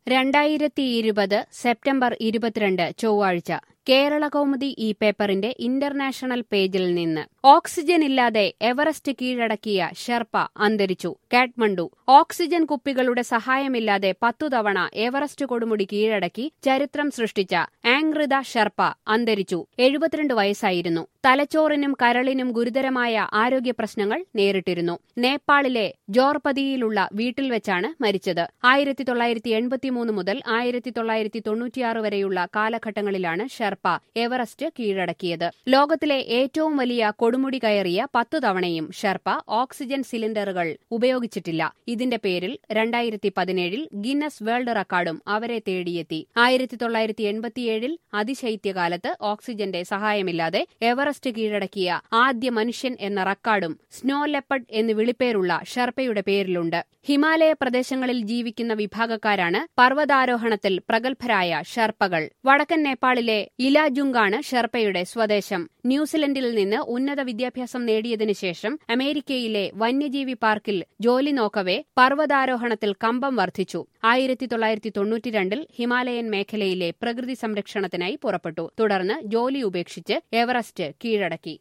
രണ്ടായിരത്തി ഇരുപത് സെപ്റ്റംബർ ഇരുപത്തിരണ്ട് ചൊവ്വാഴ്ച കേരള കൗമുദി ഈ പേപ്പറിന്റെ ഇന്റർനാഷണൽ പേജിൽ നിന്ന് ഓക്സിജൻ ഇല്ലാതെ എവറസ്റ്റ് കീഴടക്കിയ ഷെർപ്പ അന്തരിച്ചു കാഠ്മണ്ഡു ഓക്സിജൻ കുപ്പികളുടെ സഹായമില്ലാതെ പത്തു തവണ എവറസ്റ്റ് കൊടുമുടി കീഴടക്കി ചരിത്രം സൃഷ്ടിച്ച ആംഗ്രിത ഷെർപ്പ അന്തരിച്ചു എഴുപത്തിരണ്ട് വയസ്സായിരുന്നു തലച്ചോറിനും കരളിനും ഗുരുതരമായ ആരോഗ്യ പ്രശ്നങ്ങൾ നേരിട്ടിരുന്നു നേപ്പാളിലെ ജോർപതിയിലുള്ള വീട്ടിൽ വെച്ചാണ് മരിച്ചത് ആയിരത്തി തൊള്ളായിരത്തി എൺപത്തിമൂന്ന് മുതൽ ആയിരത്തി തൊള്ളായിരത്തി തൊണ്ണൂറ്റിയാറ് വരെയുള്ള കാലഘട്ടങ്ങളിലാണ് ഷെർപ്പ എവറസ്റ്റ് കീഴടക്കിയത് ലോകത്തിലെ ഏറ്റവും വലിയ കൊടുമുടി കയറിയ പത്തു തവണയും ഷെർപ്പ ഓക്സിജൻ സിലിണ്ടറുകൾ ഉപയോഗിച്ചിട്ടില്ല ഇതിന്റെ പേരിൽ രണ്ടായിരത്തി പതിനേഴിൽ ഗിന്നസ് വേൾഡ് റെക്കോർഡും അവരെ തേടിയെത്തി ആയിരത്തി തൊള്ളായിരത്തി എൺപത്തിയേഴിൽ അതിശൈത്യകാലത്ത് ഓക്സിജന്റെ സഹായമില്ലാതെ എവറസ്റ്റ് കീഴടക്കിയ ആദ്യ മനുഷ്യൻ എന്ന റെക്കോർഡും സ്നോ ലെപ്പഡ് എന്ന് വിളിപ്പേരുള്ള ഷെർപ്പയുടെ പേരിലുണ്ട് ഹിമാലയ പ്രദേശങ്ങളിൽ ജീവിക്കുന്ന വിഭാഗക്കാരാണ് പർവ്വതാരോഹണത്തിൽ പ്രഗത്ഭരായ ഷെർപ്പകൾ വടക്കൻ നേപ്പാളിലെ ഇലാജുങ്കാണ് ഷെർപ്പയുടെ സ്വദേശം ന്യൂസിലൻഡിൽ നിന്ന് ഉന്നത വിദ്യാഭ്യാസം നേടിയതിനു ശേഷം അമേരിക്കയിലെ വന്യജീവി പാർക്കിൽ ജോലി നോക്കവെ പർവ്വതാരോഹണത്തിൽ കമ്പം വർദ്ധിച്ചു ആയിരത്തി തൊള്ളായിരത്തി തൊണ്ണൂറ്റിരണ്ടിൽ ഹിമാലയൻ മേഖലയിലെ പ്രകൃതി സംരക്ഷണത്തിനായി പുറപ്പെട്ടു തുടർന്ന് ജോലി ഉപേക്ഷിച്ച് എവറസ്റ്റ് കീഴടക്കി